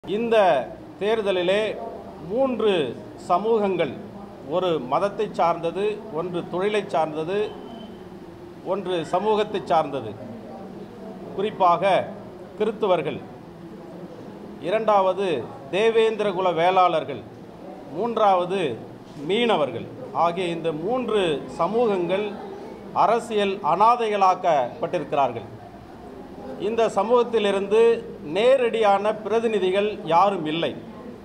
இந்த தேர்தலிலே மூன்று சமூகங்கள் ஒரு மதத்தை சார்ந்தது ஒன்று தொழிலை சார்ந்தது ஒன்று சமூகத்தை சார்ந்தது குறிப்பாக கிறித்துவர்கள் இரண்டாவது தேவேந்திரகுல வேளாளர்கள் மூன்றாவது மீனவர்கள் ஆகிய இந்த மூன்று சமூகங்கள் அரசியல் அனாதைகளாக்கப்பட்டிருக்கிறார்கள் இந்த சமூகத்திலிருந்து நேரடியான பிரதிநிதிகள் யாரும் இல்லை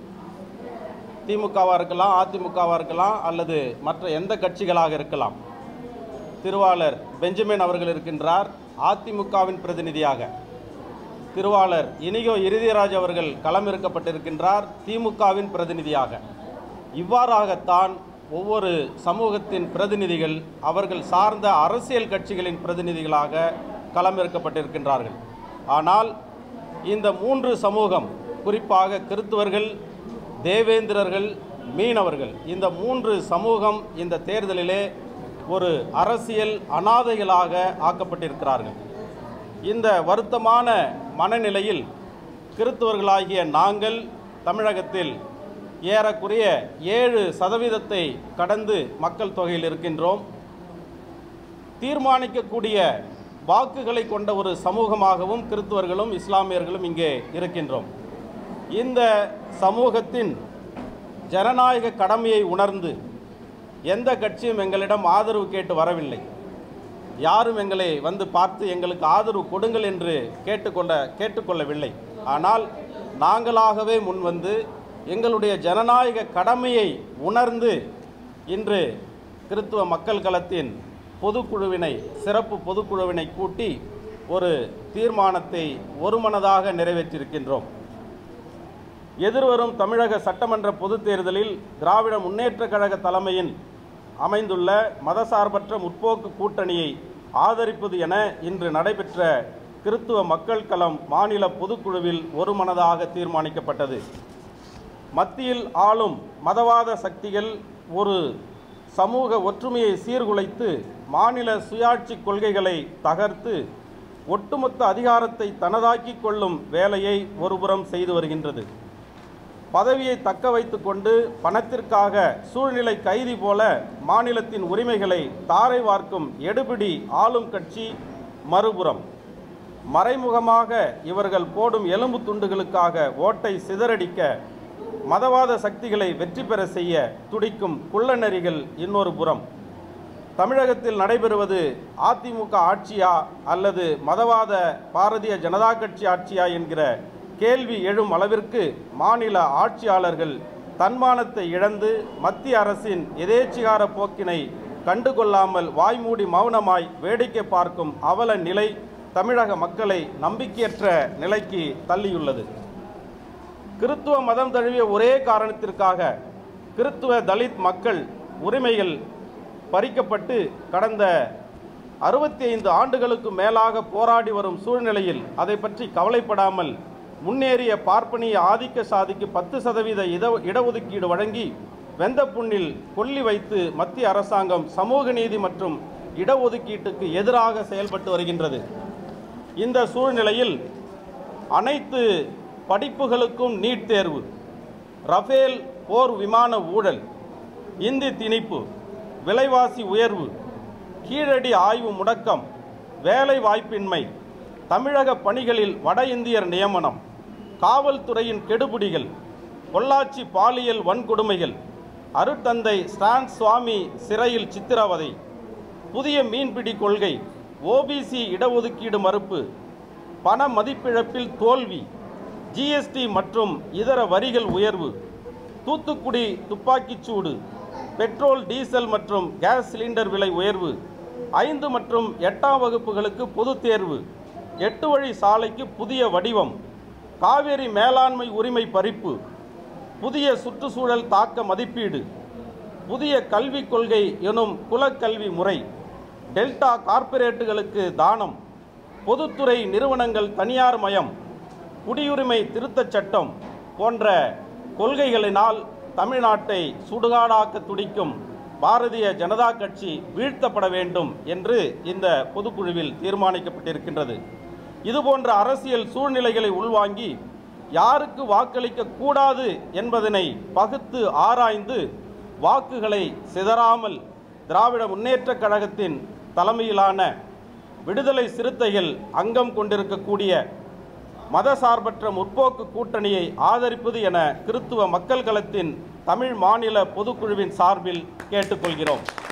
திமுகவாக இருக்கலாம் அதிமுகவாக இருக்கலாம் அல்லது மற்ற எந்த கட்சிகளாக இருக்கலாம் திருவாளர் பெஞ்சமின் அவர்கள் இருக்கின்றார் அதிமுகவின் பிரதிநிதியாக திருவாளர் இனிகோ இறுதிராஜ் அவர்கள் களமிறக்கப்பட்டிருக்கின்றார் திமுகவின் பிரதிநிதியாக இவ்வாறாகத்தான் ஒவ்வொரு சமூகத்தின் பிரதிநிதிகள் அவர்கள் சார்ந்த அரசியல் கட்சிகளின் பிரதிநிதிகளாக களமிறக்கப்பட்டிருக்கின்றார்கள் ஆனால் இந்த மூன்று சமூகம் குறிப்பாக கிறித்துவர்கள் தேவேந்திரர்கள் மீனவர்கள் இந்த மூன்று சமூகம் இந்த தேர்தலிலே ஒரு அரசியல் அனாதைகளாக ஆக்கப்பட்டிருக்கிறார்கள் இந்த வருத்தமான மனநிலையில் கிறித்துவர்களாகிய நாங்கள் தமிழகத்தில் ஏறக்குறைய ஏழு சதவீதத்தை கடந்து மக்கள் தொகையில் இருக்கின்றோம் தீர்மானிக்கக்கூடிய வாக்குகளை கொண்ட ஒரு சமூகமாகவும் கிறித்துவர்களும் இஸ்லாமியர்களும் இங்கே இருக்கின்றோம் இந்த சமூகத்தின் ஜனநாயக கடமையை உணர்ந்து எந்த கட்சியும் எங்களிடம் ஆதரவு கேட்டு வரவில்லை யாரும் எங்களை வந்து பார்த்து எங்களுக்கு ஆதரவு கொடுங்கள் என்று கேட்டுக்கொண்ட கேட்டுக்கொள்ளவில்லை ஆனால் நாங்களாகவே முன்வந்து எங்களுடைய ஜனநாயக கடமையை உணர்ந்து இன்று கிறித்துவ மக்கள் களத்தின் பொதுக்குழுவினை சிறப்பு பொதுக்குழுவினை கூட்டி ஒரு தீர்மானத்தை ஒருமனதாக நிறைவேற்றியிருக்கின்றோம் எதிர்வரும் தமிழக சட்டமன்ற பொதுத் தேர்தலில் திராவிட முன்னேற்றக் கழக தலைமையின் அமைந்துள்ள மதசார்பற்ற முற்போக்கு கூட்டணியை ஆதரிப்பது என இன்று நடைபெற்ற கிறித்துவ மக்கள் களம் மாநில பொதுக்குழுவில் ஒருமனதாக தீர்மானிக்கப்பட்டது மத்தியில் ஆளும் மதவாத சக்திகள் ஒரு சமூக ஒற்றுமையை சீர்குலைத்து மாநில சுயாட்சி கொள்கைகளை தகர்த்து ஒட்டுமொத்த அதிகாரத்தை தனதாக்கிக் கொள்ளும் வேலையை ஒருபுறம் செய்து வருகின்றது பதவியை தக்க வைத்து கொண்டு பணத்திற்காக சூழ்நிலை கைதி போல மாநிலத்தின் உரிமைகளை தாரை வார்க்கும் எடுபிடி ஆளும் கட்சி மறுபுறம் மறைமுகமாக இவர்கள் போடும் எலும்பு துண்டுகளுக்காக ஓட்டை சிதறடிக்க மதவாத சக்திகளை வெற்றி பெற செய்ய துடிக்கும் குள்ளநெறிகள் இன்னொரு புறம் தமிழகத்தில் நடைபெறுவது அதிமுக ஆட்சியா அல்லது மதவாத பாரதிய ஜனதா கட்சி ஆட்சியா என்கிற கேள்வி எழும் அளவிற்கு மாநில ஆட்சியாளர்கள் தன்மானத்தை இழந்து மத்திய அரசின் எதேச்சிகார போக்கினை கண்டுகொள்ளாமல் வாய்மூடி மௌனமாய் வேடிக்கை பார்க்கும் அவல நிலை தமிழக மக்களை நம்பிக்கையற்ற நிலைக்கு தள்ளியுள்ளது கிறித்துவ மதம் தழுவிய ஒரே காரணத்திற்காக கிறித்துவ தலித் மக்கள் உரிமைகள் பறிக்கப்பட்டு கடந்த அறுபத்தி ஐந்து ஆண்டுகளுக்கு மேலாக போராடி வரும் சூழ்நிலையில் அதை பற்றி கவலைப்படாமல் முன்னேறிய பார்ப்பனிய ஆதிக்க சாதிக்கு பத்து சதவீத இட இடஒதுக்கீடு வழங்கி வெந்த புண்ணில் கொல்லி வைத்து மத்திய அரசாங்கம் சமூக நீதி மற்றும் இடஒதுக்கீட்டுக்கு எதிராக செயல்பட்டு வருகின்றது இந்த சூழ்நிலையில் அனைத்து படிப்புகளுக்கும் நீட் தேர்வு ரஃபேல் போர் விமான ஊழல் இந்தி திணிப்பு விலைவாசி உயர்வு கீழடி ஆய்வு முடக்கம் வேலை வாய்ப்பின்மை தமிழக பணிகளில் வட இந்தியர் நியமனம் காவல்துறையின் கெடுபிடிகள் பொள்ளாச்சி பாலியல் வன்கொடுமைகள் அருட்தந்தை ஸ்டான் சுவாமி சிறையில் சித்திரவதை புதிய மீன்பிடி கொள்கை ஓபிசி இடஒதுக்கீடு மறுப்பு பண மதிப்பிழப்பில் தோல்வி ஜிஎஸ்டி மற்றும் இதர வரிகள் உயர்வு தூத்துக்குடி துப்பாக்கிச்சூடு பெட்ரோல் டீசல் மற்றும் கேஸ் சிலிண்டர் விலை உயர்வு ஐந்து மற்றும் எட்டாம் வகுப்புகளுக்கு பொதுத் தேர்வு எட்டு வழி சாலைக்கு புதிய வடிவம் காவேரி மேலாண்மை உரிமை பறிப்பு புதிய சுற்றுச்சூழல் தாக்க மதிப்பீடு புதிய கல்விக் கொள்கை எனும் குலக்கல்வி முறை டெல்டா கார்ப்பரேட்டுகளுக்கு தானம் பொதுத்துறை நிறுவனங்கள் தனியார் மயம் குடியுரிமை திருத்தச் சட்டம் போன்ற கொள்கைகளினால் தமிழ்நாட்டை சுடுகாடாக்க துடிக்கும் பாரதிய ஜனதா கட்சி வீழ்த்தப்பட வேண்டும் என்று இந்த பொதுக்குழுவில் தீர்மானிக்கப்பட்டிருக்கின்றது இதுபோன்ற அரசியல் சூழ்நிலைகளை உள்வாங்கி யாருக்கு வாக்களிக்க கூடாது என்பதனை பகுத்து ஆராய்ந்து வாக்குகளை சிதறாமல் திராவிட முன்னேற்றக் கழகத்தின் தலைமையிலான விடுதலை சிறுத்தைகள் அங்கம் கொண்டிருக்கக்கூடிய மதசார்பற்ற முற்போக்கு கூட்டணியை ஆதரிப்பது என கிறித்துவ மக்கள் களத்தின் தமிழ் மாநில பொதுக்குழுவின் சார்பில் கேட்டுக்கொள்கிறோம்